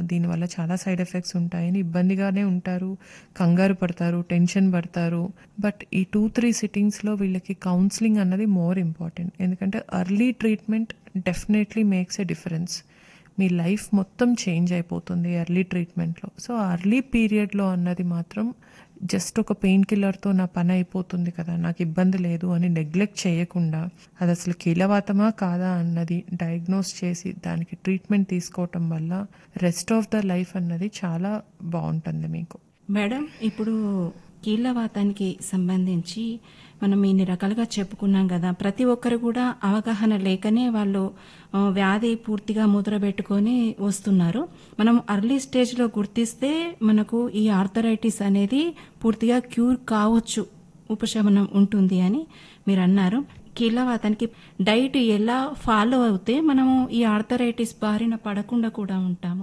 దీనివల్ల చాలా side effects ఉంటాయని ఇబ్బందిగానే ఉంటారు కంగారు పడతారు టెన్షన్ పడతారు బట్ ఈ టూ త్రీ సిట్టింగ్స్లో వీళ్ళకి కౌన్సిలింగ్ అన్నది మోర్ ఇంపార్టెంట్ ఎందుకంటే early treatment definitely makes a difference మీ లైఫ్ మొత్తం చేంజ్ అయిపోతుంది ఎర్లీ ట్రీట్మెంట్లో సో అర్లీ పీరియడ్లో అన్నది మాత్రం జస్ట్ ఒక పెయిన్ కిల్లర్తో నా పని అయిపోతుంది కదా నాకు ఇబ్బంది లేదు అని నెగ్లెక్ట్ చేయకుండా అది అసలు కీలవాతమా కాదా అన్నది డయాగ్నోస్ చేసి దానికి ట్రీట్మెంట్ తీసుకోవటం వల్ల రెస్ట్ ఆఫ్ ద లైఫ్ అన్నది చాలా బాగుంటుంది మీకు మేడం ఇప్పుడు కీళ్ళవాతానికి సంబంధించి మనం ఇన్ని రకాలుగా చెప్పుకున్నాం కదా ప్రతి ఒక్కరు కూడా అవగాహన లేకనే వాళ్ళు ఆ, వ్యాధి పూర్తిగా ముద్రబెట్టుకొని వస్తున్నారు మనం అర్లీ స్టేజ్లో గుర్తిస్తే మనకు ఈ ఆర్థరైటిస్ అనేది పూర్తిగా క్యూర్ కావచ్చు ఉపశమనం ఉంటుంది అని మీరు అన్నారు కీళ్ళవాతానికి డైట్ ఎలా ఫాలో అవుతే మనము ఈ ఆర్థరైటిస్ బారిన పడకుండా కూడా ఉంటాము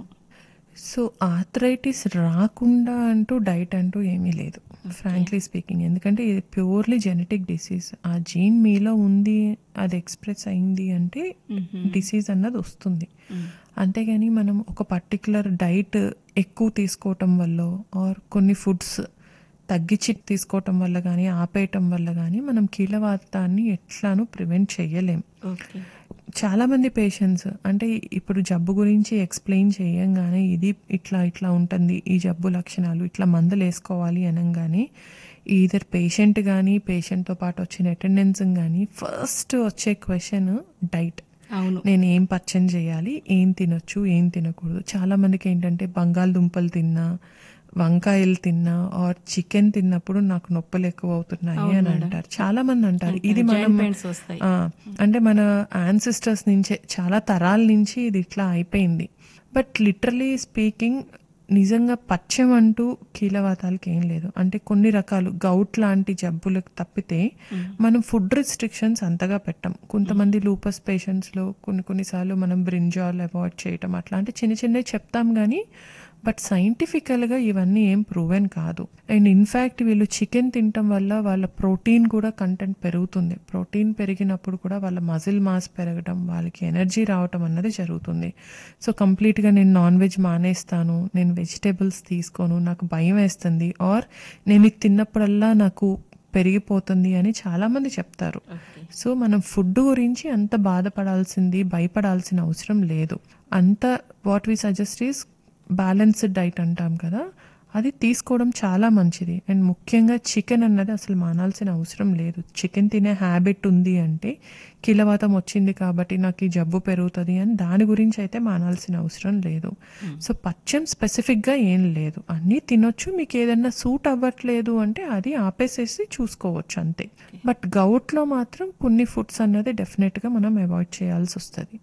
సో ఆర్థరైటిస్ రాకుండా అంటూ డైట్ అంటూ ఏమీ లేదు ఫ్రాంక్లీ స్పీకింగ్ ఎందుకంటే ఇది ప్యూర్లీ జెనెటిక్ డిసీజ్ ఆ జీన్ మీలో ఉంది అది ఎక్స్ప్రెస్ అయింది అంటే డిసీజ్ అన్నది వస్తుంది అంతేగాని మనం ఒక పర్టికులర్ డైట్ ఎక్కువ తీసుకోవటం వల్ల ఆర్ కొన్ని ఫుడ్స్ తగ్గించి తీసుకోవటం వల్ల కానీ ఆపేయటం వల్ల కానీ మనం కీలవాతాన్ని ఎట్లానూ ప్రివెంట్ చేయలేం ఓకే చాలా మంది పేషెంట్స్ అంటే ఇప్పుడు జబ్బు గురించి ఎక్స్ప్లెయిన్ చేయంగానే ఇది ఇట్లా ఇట్లా ఉంటుంది ఈ జబ్బు లక్షణాలు ఇట్లా మందులు వేసుకోవాలి అనగానే ఈధర్ పేషెంట్ కానీ పేషెంట్తో పాటు వచ్చిన అటెండెన్స్ కానీ ఫస్ట్ వచ్చే క్వశ్చన్ డైట్ అవును నేను ఏం పచ్చని చేయాలి ఏం తినొచ్చు ఏం తినకూడదు చాలా మందికి ఏంటంటే బంగాళదుంపలు తిన్నా వంకాయలు తిన్నా ఆర్ చికెన్ తిన్నప్పుడు నాకు నొప్పులు ఎక్కువ అవుతున్నాయి అని అంటారు చాలా మంది అంటారు ఇది మనం జాయింట్ పెయిన్స్ వస్తాయి ఆ, అంటే మన యాన్సిస్టర్స్ నుంచే చాలా తరాల నుంచి ఇది ఇట్లా అయిపోయింది బట్ లిటరలీ స్పీకింగ్ నిజంగా పచ్చం అంటూ కీలవాతాలకి ఏం లేదు అంటే కొన్ని రకాలు గౌట్ లాంటి జబ్బులకు తప్పితే మనం ఫుడ్ రిస్ట్రిక్షన్స్ అంతగా పెట్టం కొంతమంది లూపస్ పేషెంట్స్లో కొన్ని కొన్నిసార్లు మనం బ్రింజాల్ అవాయిడ్ చేయటం అట్లాంటి చిన్న చిన్నవి చెప్తాం కానీ బట్ సైంటిఫికల్గా ఇవన్నీ ఏం ప్రూవెన్ కాదు అండ్ ఇన్ఫ్యాక్ట్ వీళ్ళు చికెన్ తినటం వల్ల వాళ్ళ ప్రోటీన్ కూడా కంటెంట్ పెరుగుతుంది ప్రోటీన్ పెరిగినప్పుడు కూడా వాళ్ళ మజిల్ మాస్ పెరగడం వాళ్ళకి ఎనర్జీ రావటం అన్నది జరుగుతుంది సో కంప్లీట్గా నేను నాన్ వెజ్ మానేస్తాను నేను వెజిటేబుల్స్ తీసుకోను నాకు భయం వేస్తుంది ఆర్ నేను ఇది తిన్నప్పుడల్లా నాకు పెరిగిపోతుంది అని చాలామంది చెప్తారు సో మనం ఫుడ్ గురించి అంత బాధపడాల్సింది భయపడాల్సిన అవసరం లేదు అంత what we suggest is balanced diet అంటాం కదా అది తీసుకోవడం చాలా మంచిది అండ్ ముఖ్యంగా చికెన్ అన్నది అసలు మానాల్సిన అవసరం లేదు చికెన్ తినే హ్యాబిట్ ఉంది అంటే కిలవాతం వచ్చింది కాబట్టి నాకు ఈ జబ్బు పెరుగుతుంది అని దాని గురించి అయితే మానాల్సిన అవసరం లేదు సో పచ్చం స్పెసిఫిక్గా ఏం లేదు అన్నీ తినొచ్చు మీకు ఏదైనా సూట్ అవ్వట్లేదు అంటే అది ఆపేసేసి చూసుకోవచ్చు అంతే బట్ గౌట్లో మాత్రం కొన్ని ఫుడ్స్ అన్నది డెఫినెట్గా మనం అవాయిడ్ చేయాల్సి వస్తుంది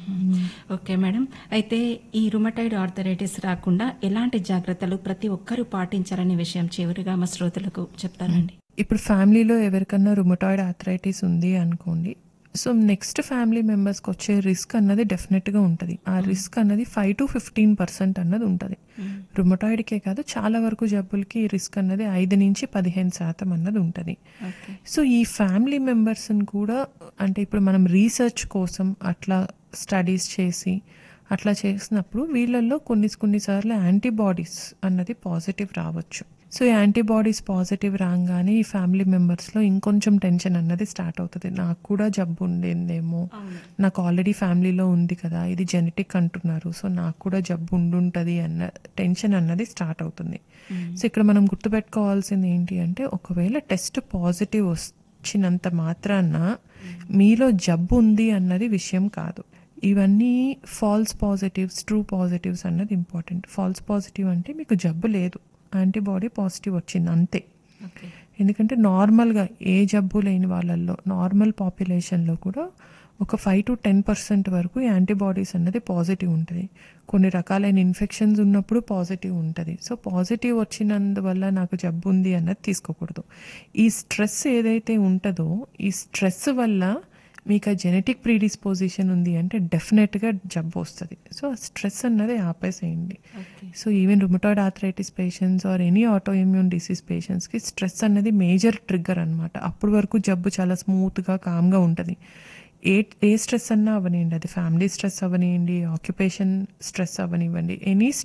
ఓకే మేడం అయితే ఈ రుమటైడ్ ఆర్థరైటిస్ రాకుండా ఎలాంటి జాగ్రత్తలు ప్రతి ఒక్కరూ పాటించాలనే విషయం చివరిగా మా శ్రోతలకు చెప్తారండి ఇప్పుడు ఫ్యామిలీలో ఎవరికన్నా రుమటాయిడ్ ఆథరైటిస్ ఉంది అనుకోండి సో నెక్స్ట్ ఫ్యామిలీ మెంబర్స్కి వచ్చే రిస్క్ అన్నది డెఫినెట్గా ఉంటుంది ఆ రిస్క్ అన్నది ఫైవ్ టు ఫిఫ్టీన్ పర్సెంట్ అన్నది ఉంటుంది రుమటాయిడ్కే కాదు చాలా వరకు జబ్బులకి ఈ రిస్క్ అన్నది ఐదు నుంచి పదిహేను శాతం అన్నది ఉంటుంది ఓకే సో ఈ ఫ్యామిలీ మెంబర్స్ని కూడా అంటే ఇప్పుడు మనం రీసెర్చ్ కోసం అట్లా స్టడీస్ చేసి అట్లా చేసినప్పుడు వీళ్ళల్లో కొన్ని కొన్నిసార్లు యాంటీబాడీస్ అన్నది పాజిటివ్ రావచ్చు సో ఈ యాంటీబాడీస్ పాజిటివ్ రాగానే ఈ ఫ్యామిలీ మెంబర్స్లో ఇంకొంచెం టెన్షన్ అన్నది స్టార్ట్ అవుతుంది నాకు కూడా జబ్బు ఉండిందేమో నాకు ఆల్రెడీ ఫ్యామిలీలో ఉంది కదా ఇది జెనెటిక్ అంటున్నారు సో నాకు కూడా జబ్బు ఉండుంటుంది అన్న టెన్షన్ అన్నది స్టార్ట్ అవుతుంది సో ఇక్కడ మనం గుర్తుపెట్టుకోవాల్సింది ఏంటి అంటే ఒకవేళ టెస్ట్ పాజిటివ్ వచ్చినంత మాత్రాన మీలో జబ్బు ఉంది అన్నది విషయం కాదు ఇవన్నీ ఫాల్స్ పాజిటివ్స్ ట్రూ పాజిటివ్స్ అన్నది ఇంపార్టెంట్ ఫాల్స్ పాజిటివ్ అంటే మీకు జబ్బు లేదు యాంటీబాడీ పాజిటివ్ వచ్చింది అంతే ఓకే ఎందుకంటే నార్మల్గా ఏ జబ్బు లేని వాళ్ళల్లో నార్మల్ పాపులేషన్లో కూడా ఒక ఫైవ్ టు టెన్ పర్సెంట్ వరకు యాంటీబాడీస్ అన్నది పాజిటివ్ ఉంటుంది కొన్ని రకాలైన ఇన్ఫెక్షన్స్ ఉన్నప్పుడు పాజిటివ్ ఉంటుంది సో పాజిటివ్ వచ్చినందువల్ల నాకు జబ్బు ఉంది అన్నది తీసుకోకూడదు ఈ స్ట్రెస్ ఏదైతే ఉంటుందో ఈ స్ట్రెస్ వల్ల మీకు ఆ జెనెటిక్ ప్రీడిస్పోజిషన్ ఉంది అంటే డెఫినెట్గా జబ్బు వస్తుంది సో ఆ స్ట్రెస్ అన్నది ఆపేసేయండి okay so even rheumatoid arthritis patients or any auto immune disease పేషెంట్స్కి స్ట్రెస్ అనేది మేజర్ ట్రిగ్గర్ అనమాట అప్పటి వరకు జబ్బు చాలా స్మూత్గా కామ్గా ఉంటుంది ఏ ఏ స్ట్రెస్ అన్నా అవనివ్వండి అది ఫ్యామిలీ స్ట్రెస్ అవనివ్వండి ఆక్యుపేషన్ స్ట్రెస్ అవనివ్వండి ఎనీ